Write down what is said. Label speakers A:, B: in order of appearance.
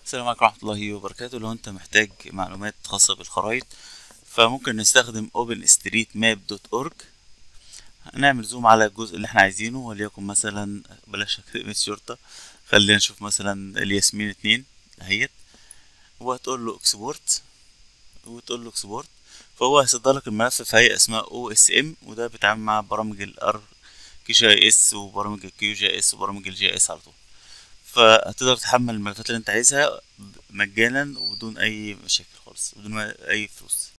A: السلام عليكم ورحمة الله وبركاته لو انت محتاج معلومات خاصة بالخرايط فممكن نستخدم openstreetmap.org هنعمل زوم على الجزء اللي احنا عايزينه وليكن مثلا بلاش أكاديمية شرطة خلينا نشوف مثلا الياسمين اتنين اهيت وهتقول له اكسبورت وتقول له اكسبورت فهو هيصدر لك الملف في هيئة اسمها OSM وده بيتعامل مع برامج الار كي جي اس وبرامج الكيو جي اس وبرامج الجي اس على طول فهتقدر تحمل الملفات اللي انت عايزها مجانا وبدون اي مشاكل خالص بدون اي فلوس